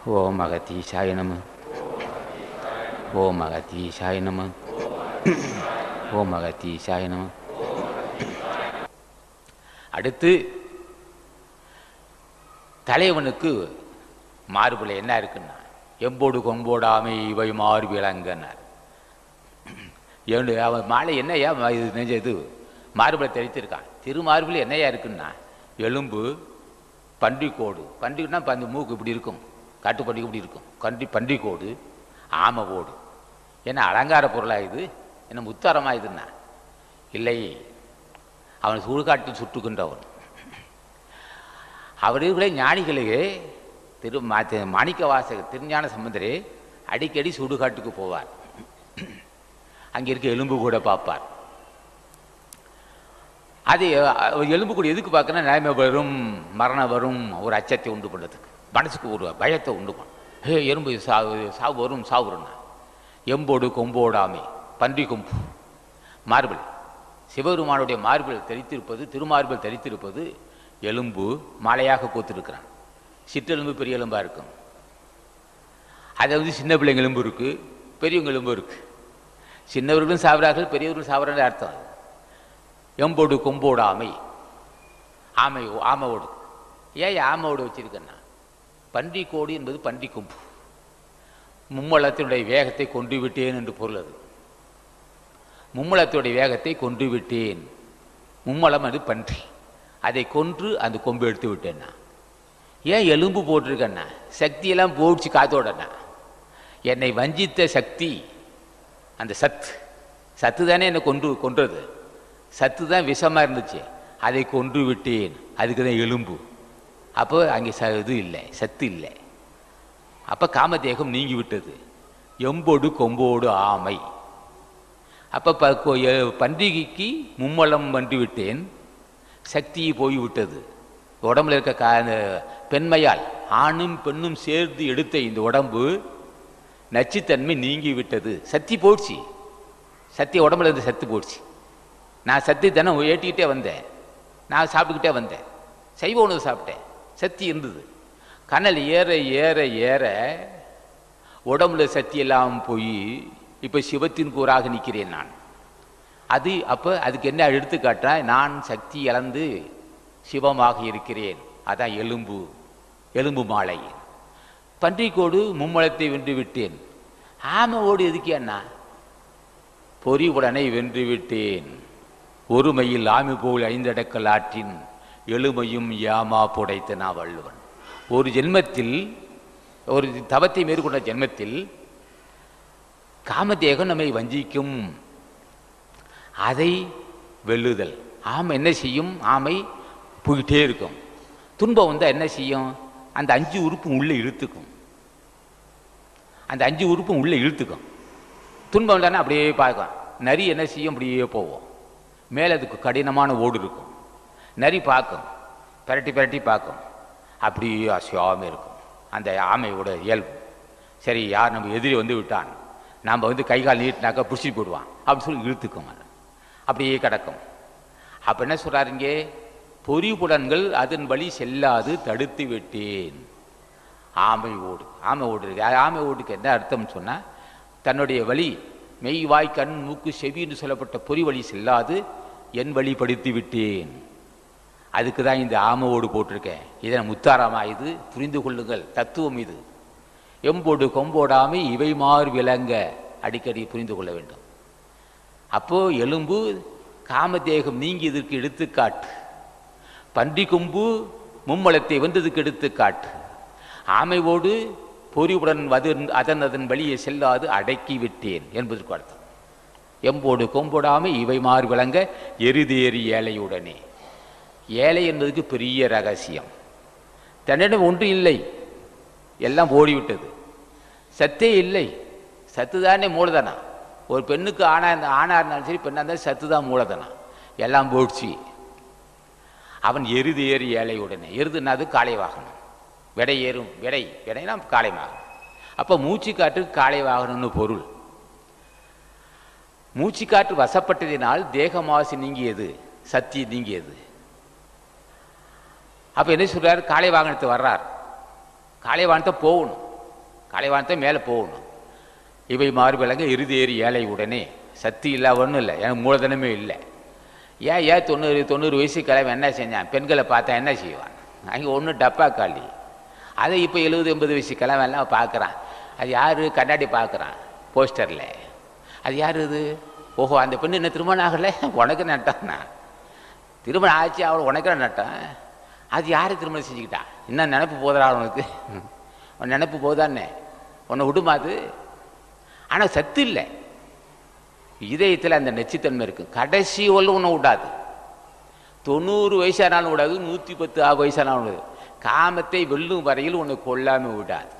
ஓம் அகத்தீசாய நம ஓம் அகத்தீசாய நம ஓம் அகத்தீசாய நம அடுத்து தலைவனுக்கு மார்பில் என்ன இருக்குன்னா எம்போடு கொம்போடாமை இவை மார்பிலங்கன்னார் ஏண்டு அவன் மாலை என்னையா ம- இது நெஞ்ச இது மார்பில் தெரித்திருக்கான் திருமார்பில் என்னையா இருக்குன்னா எலும்பு பன்றிக்கோடு பன்றினா அந்த மூக்கு இப்படி இருக்கும் காட்டு பன்றி இப்படி இருக்கும் கன்றி பன்றிக்கோடு ஆமை ஓடு என்ன அலங்கார பொருளாக இது என்ன முத்தாரமாக இதுன்னா இல்லை அவன் சுடுகாட்டில் சுட்டுகின்றவன் அவர்களே ஞானிகளே திரு மா- தி- மாணிக்க வாசகர் திருஞான சம்பந்தரே அடிக்கடி சுடுகாட்டுக்கு போவார் அங்கே இருக்க எலும்பு கூட பார்ப்பார் அது அஹ், எலும்பு கூட எதுக்கு பார்க்கணும் நிலைமை வரும் மரணம் வரும் ஒரு அச்சத்தை உண்டு பண்ணுறதுக்கு மனசுக்கு ஒரு பயத்தை உண்டு பண்ணும் ஹே எறும்பு சாவு சாவு வரும் சாவு வரும்னா எம்போடு கொம்போடாமை பன்றி கொம்பு மார்பிள் சிவபெருமானுடைய மார்பிள் தெரித்திருப்பது திருமார்பிள் தெரித்திருப்பது எலும்பு மாலையாக கோத்திருக்கிறான் சிற்றெலும்பு பெரிய எலும்பாக இருக்கும் அதை வந்து சின்ன பிள்ளைங்க எலும்பு இருக்குது பெரியவங்க எலும்பு இருக்குது சின்னவர்களும் சாப்பிட்றார்கள் பெரியவர்களும் சாப்பிட்றாங்க அர்த்தம் அது. எம்போடு கொம்போடு ஆமை ஆமை ஆமையோடு ஏன் ஆமையோடு வச்சிருக்கேன்னா பன்றி கோடு என்பது பன்றி கொம்பு மும்மலத்தினுடைய வேகத்தை கொண்டு விட்டேன் என்று பொருள் அது மும்மலத்துடைய வேகத்தை கொண்டு விட்டேன் மும்மலம் அது பன்றி அதை கொன்று அந்த கொம்பு எடுத்து விட்டேன்னா ஏன் எலும்பு போட்டிருக்கேன்னா சக்தியெல்லாம் போடிச்சு காத்தோடனா என்னை வஞ்சித்த சக்தி அந்த சத்து சத்து தானே என்னை கொன்று கொன்றது சத்து தான் விஷமாக இருந்துச்சு அதை கொன்று விட்டேன் அதுக்கு தான் எலும்பு அப்போ அங்கே ச இது இல்லை சத்து இல்லை அப்போ காமதேகம் நீங்கி விட்டது எம்போடு கொம்போடு ஆமை அப்போ ப கொ- எ- பன்றிகைக்கு மும்மலம் வந்து விட்டேன் சக்தி போய்விட்டது உடம்புல இருக்க கா அந்த பெண்மையால் ஆணும் பெண்ணும் சேர்ந்து எடுத்த இந்த உடம்பு நச்சுத்தன்மை நீங்கி விட்டது சக்தி போயிடுச்சு சக்தி உடம்புல இருந்து சத்து போயிடுச்சு நான் சத்து தினம் ஏற்றிக்கிட்டே வந்தேன் நான் சாப்பிட்டுக்கிட்டே வந்தேன் சைவ உணவு சாப்பிட்டேன் சக்தி இருந்தது கனல் ஏற ஏற ஏற உடம்புல சக்தி எல்லாம் போய் இப்போ சிவத்தின் கூறாக நிற்கிறேன் நான் அது அப்போ அதுக்கு என்ன எடுத்துக்காட்டா நான் சக்தி இழந்து சிவமாக இருக்கிறேன் அதான் எலும்பு எலும்பு மாலை பன்றிக்கோடு மும்மலத்தை வென்று விட்டேன் ஆமை ஓடு எதுக்கு அண்ணா பொறிவுடனை வென்று விட்டேன் ஒருமையில் ஆமை போல் ஐந்தடக்கல் ஆற்றின் எழுமையும் யாமா புடைத்த நான் வள்ளுவன் ஒரு ஜென்மத்தில் ஒரு தவத்தை மேற்கொண்ட ஜென்மத்தில் காமதேகம் நம்மை வஞ்சிக்கும் அதை வெல்லுதல் ஆமை என்ன செய்யும் ஆமை போயிட்டே இருக்கும் துன்பம் வந்தால் என்ன செய்யும் அந்த அஞ்சு உறுப்பும் உள்ளே இழுத்துக்கும் அந்த அஞ்சு உறுப்பும் உள்ளே இழுத்துக்கும் துன்பம் இல்லைன்னா அப்படியே பார்க்கும் நரி என்ன செய்யும் அப்படியே போவோம் மேலே அதுக்கு கடினமான ஓடு இருக்கும் நரி பார்க்கும் பிரட்டி பிரட்டி பார்க்கும் அப்படியே அசியாமல் இருக்கும் அந்த ஆமையோட இயல்பு சரி யார் நம்ம எதிரி வந்து விட்டான் நாம் வந்து கை கால் நீட்டினாக்கா பிடிச்சிட்டு போடுவான் அப்படின்னு சொல்லி இழுத்துக்கும் அது அப்படியே கிடக்கும் அப்போ என்ன சொல்கிறாருங்க பொறிபுலன்கள் அதன் வழி செல்லாது தடுத்து விட்டேன் ஆமை ஓடு ஆமை ஓடு இருக்கு அது ஆமை ஓடுக்கு என்ன அர்த்தம்னு சொன்னால் தன்னுடைய வழி மெய் வாய் கண் மூக்கு செவி என்று சொல்லப்பட்ட பொறி வழி செல்லாது என் வழி படித்து விட்டேன் அதுக்கு தான் இந்த ஆமை ஓடு போட்டிருக்கேன் இதை முத்தாராமா இது புரிந்து கொள்ளுங்கள் தத்துவம் இது எம்போடு கொம்போடாமை இவை மாறு விளங்க அடிக்கடி புரிந்து கொள்ள வேண்டும் அப்போ எலும்பு காமதேகம் நீங்கி இதற்கு எடுத்துக்காட்டு பன்றி கொம்பு மும்மலத்தை வென்றதுக்கு எடுத்துக்காட்டு ஆமைவோடு பொறிவுடன் வது அதன் அதன் வழியே செல்லாது அடக்கி விட்டேன் என்பதற்கு அர்த்தம் எம்போடு கொம்போடாமை இவை மாறு விளங்க எருதேறி ஏழையுடனே ஏழை என்பதுக்கு பெரிய ரகசியம் தன்னிடம் ஒன்று இல்லை எல்லாம் ஓடிவிட்டது சத்தே இல்லை சத்து தானே மூலதனம் ஒரு பெண்ணுக்கு ஆணா இருந்த ஆணா இருந்தாலும் சரி பெண்ணாக இருந்தாலும் சத்து தான் மூலதனம் எல்லாம் போயிடுச்சு அவன் எருது ஏறி ஏழை உடனே எருதுனாது காளை வாகனம் விடை ஏறும் விடை விடைனா காளை வாகனம் அப்போ மூச்சு காற்றுக்கு காளை வாகனம்னு பொருள் மூச்சு காற்று வசப்பட்டதினால் தேக மாசு நீங்கியது சக்தி நீங்கியது அப்போ என்ன சொல்றாரு காளை வாகனத்தை வர்றார் காளை வாகனத்தை போகணும் கலைவாணத்தை மேலே போகணும் இவை மார்பிளங்க இறுதி ஏறி ஏழை உடனே சக்தி இல்லை ஒன்றும் இல்லை எனக்கு மூலதனமே இல்லை ஏன் ஏன் தொண்ணூறு தொண்ணூறு வயசு கிழமை என்ன செஞ்சான் பெண்களை பார்த்தா என்ன செய்வான் அங்கே ஒன்று டப்பா காலி அதை இப்போ எழுபது எண்பது வயசு கிழமை எல்லாம் பார்க்குறான் அது யார் கண்ணாடி பார்க்குறான் போஸ்டரில் அது யார் இது ஓஹோ அந்த பெண்ணு என்ன திருமணம் ஆகலை உனக்கு நட்டான்னா திருமணம் ஆச்சு அவள் உனக்கு நட்டான் அது யார் திருமணம் செஞ்சுக்கிட்டா என்ன நினப்பு போதா அவனுக்கு உன் நினப்பு போதானே உன்னை விடுமா அது ஆனால் சத்து இல்லை இதயத்தில் அந்த நெச்சித்தன்மை இருக்கு கடைசி ஒன்று ஒன்று விடாது தொண்ணூறு வயசானாலும் விடாது நூற்றி பத்து ஆறு வயசானாலும் விடாது காமத்தை வெல்லும் வரையில் உன்னை கொல்லாமல் விடாது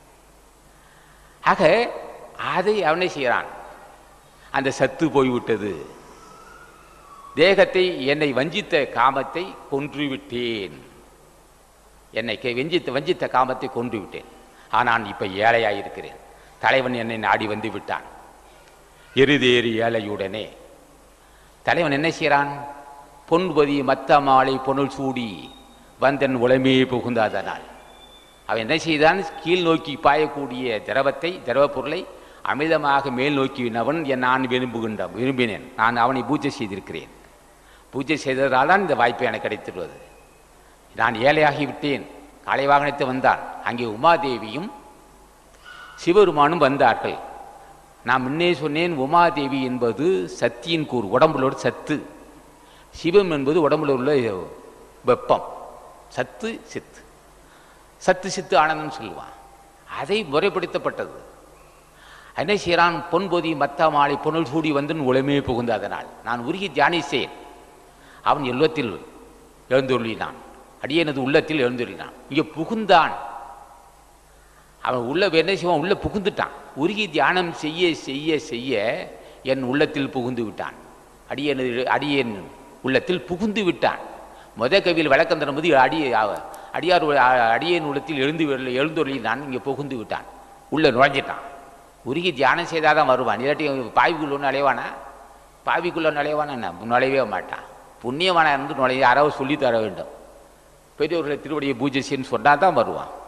ஆக அதை அவனே செய்கிறான் அந்த சத்து போய்விட்டது தேகத்தை என்னை வஞ்சித்த காமத்தை கொன்று விட்டேன் என்னை கே- வஞ்சித்த வஞ்சித்த காமத்தை கொன்று விட்டேன் ஆனால் இப்போ ஏழையாயிருக்கிறேன் தலைவன் என்னை நாடி வந்து விட்டான் எருதேறி ஏழையுடனே தலைவன் என்ன செய்கிறான் பொன்பதி மத்த மாலை பொருள் சூடி வந்தன் உளமே புகுந்தாதனால் அவன் என்ன செய்தான் கீழ் நோக்கி பாயக்கூடிய திரவத்தை திரவப் பொருளை அமிதமாக மேல் நோக்கினவன் என் நான் விரும்புகின்ற விரும்பினேன் நான் அவனை பூஜை செய்திருக்கிறேன் பூஜை செய்ததால் தான் இந்த வாய்ப்பு எனக்கு கிடைத்துள்ளது நான் ஏழையாகி விட்டேன் காலை வாகனத்தை வந்தான் அங்கே உமாதேவியும் சிவபெருமானும் வந்தார்கள் நான் முன்னே சொன்னேன் உமாதேவி என்பது சத்தியின் கூறு உடம்புல ஒரு சத்து சிவம் என்பது உடம்புல உள்ள வெப்பம் சத்து சித்து சத்து சித்து ஆனந்தம் சொல்லுவான் அதை முறைப்படுத்தப்பட்டது என்ன செய்கிறான் பொன்பொதி மத்த மாலை பொருள் சூடி வந்து உளமே புகுந்த அதனால் நான் உருகி தியானித்தேன் அவன் எல்லத்தில் எழுந்துள்ளினான் அடியனது உள்ளத்தில் எழுந்துள்ளினான் இங்கே புகுந்தான் அவன் உள்ள என்ன செய்வான் உள்ள புகுந்துட்டான் உருகி தியானம் செய்ய செய்ய செய்ய என் உள்ளத்தில் புகுந்து விட்டான் அடியனது அடியன் உள்ளத்தில் புகுந்து விட்டான் முத கவியில் விளக்கம் தரும்போது அடி அவ- அடியார் உ- அ- அடியேன் உள்ளத்தில் எழுந்து எழுந்தொழினான் இங்கே புகுந்து விட்டான் உள்ள நுழைஞ்சிட்டான் உருகி தியானம் செய்தால் தான் வருவான் இல்லாட்டி பாவிக்குள்ள ஒன்று அலைவானா பாவிக்குள்ள நுழைவானா என்ன நுழையவே மாட்டான் புண்ணியவானா இருந்து நுழைய யாராவது சொல்லித் தர வேண்டும் பெரியவர்களை திருவடியை பூஜை செய்யன்னு சொன்னால் தான் வருவான்